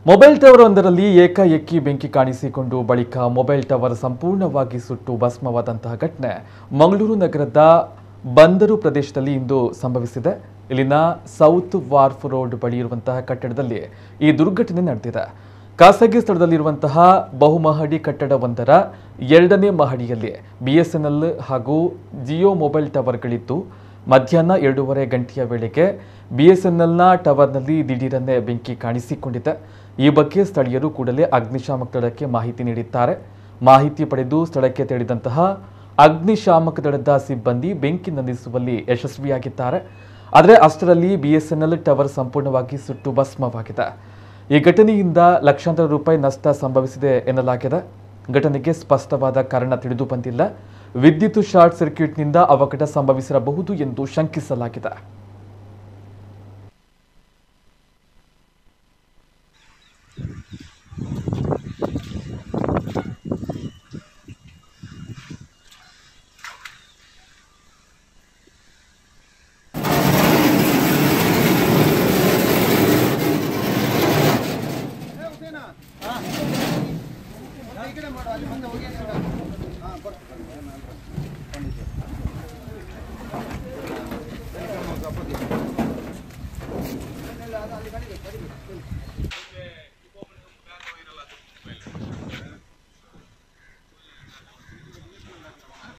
mobile tower ಒಂದರಲ್ಲಿ ಏಕಾಏಕಿ ಬೆಂಕಿ ಕಾಣಿಸಿಕೊಂಡು ಬಳಿಕ ಮೊಬೈಲ್ ಟವರ್ ಸಂಪೂರ್ಣವಾಗಿ ಸುಟ್ಟು ಭಸ್ಮವಾದಂತಹ ಘಟನೆ ಮಂಗಳೂರು ನಗರದ ಬಂದರು ಪ್ರದೇಶದಲ್ಲಿ ಇಂದು ಸಂಭವಿಸಿದೆ ಇಲ್ಲಿನ ಸೌತ್ ವಾರ್ಫ್ ರೋಡ್ ಬಳಿ ಇರುವಂತಹ ಕಟ್ಟಡದಲ್ಲಿ ಈ ದುರ್ಘಟನೆ ನಡೆದಿದೆ ಖಾಸಗಿ ಸ್ಥಳದಲ್ಲಿರುವಂತಹ ಬಹುಮಹಡಿ ಕಟ್ಟಡವೊಂದರ ಎರಡನೇ ಮಹಡಿಯಲ್ಲಿ ಬಿಎಸ್ಎನ್ಎಲ್ ಹಾಗೂ ಜಿಯೋ ಮೊಬೈಲ್ ಟವರ್ಗಳಿದ್ದು ಮಧ್ಯಾಹ್ನ ಎರಡೂವರೆ ಗಂಟೆಯ ವೇಳೆಗೆ ಬಿಎಸ್ಎನ್ಎಲ್ನ ಟವರ್ನಲ್ಲಿ ದಿಢೀರನ್ನೇ ಬೆಂಕಿ ಕಾಣಿಸಿಕೊಂಡಿದೆ ಈ ಬಗ್ಗೆ ಸ್ಥಳೀಯರು ಕೂಡಲೇ ಅಗ್ನಿಶಾಮಕ ದಳಕ್ಕೆ ಮಾಹಿತಿ ನೀಡಿದ್ದಾರೆ ಮಾಹಿತಿ ಪಡೆದು ಸ್ಥಳಕ್ಕೆ ತೆರಳಿದಂತಹ ಅಗ್ನಿಶಾಮಕ ದಳದ ಸಿಬ್ಬಂದಿ ಬೆಂಕಿ ನಂದಿಸುವಲ್ಲಿ ಯಶಸ್ವಿಯಾಗಿದ್ದಾರೆ ಆದರೆ ಅಷ್ಟರಲ್ಲಿ ಬಿಎಸ್ಎನ್ಎಲ್ ಟವರ್ ಸಂಪೂರ್ಣವಾಗಿ ಸುಟ್ಟು ಭಸ್ಮವಾಗಿದೆ ಈ ಘಟನೆಯಿಂದ ಲಕ್ಷಾಂತರ ರೂಪಾಯಿ ನಷ್ಟ ಸಂಭವಿಸಿದೆ ಎನ್ನಲಾಗಿದೆ ಘಟನೆಗೆ ಸ್ಪಷ್ಟವಾದ ಕಾರಣ ತಿಳಿದು ಬಂದಿಲ್ಲ ವಿದ್ಯುತ್ ಶಾರ್ಟ್ ಸರ್ಕ್ಯೂಟ್ನಿಂದ ಅವಘಡ ಸಂಭವಿಸಿರಬಹುದು ಎಂದು ಶಂಕಿಸಲಾಗಿದೆ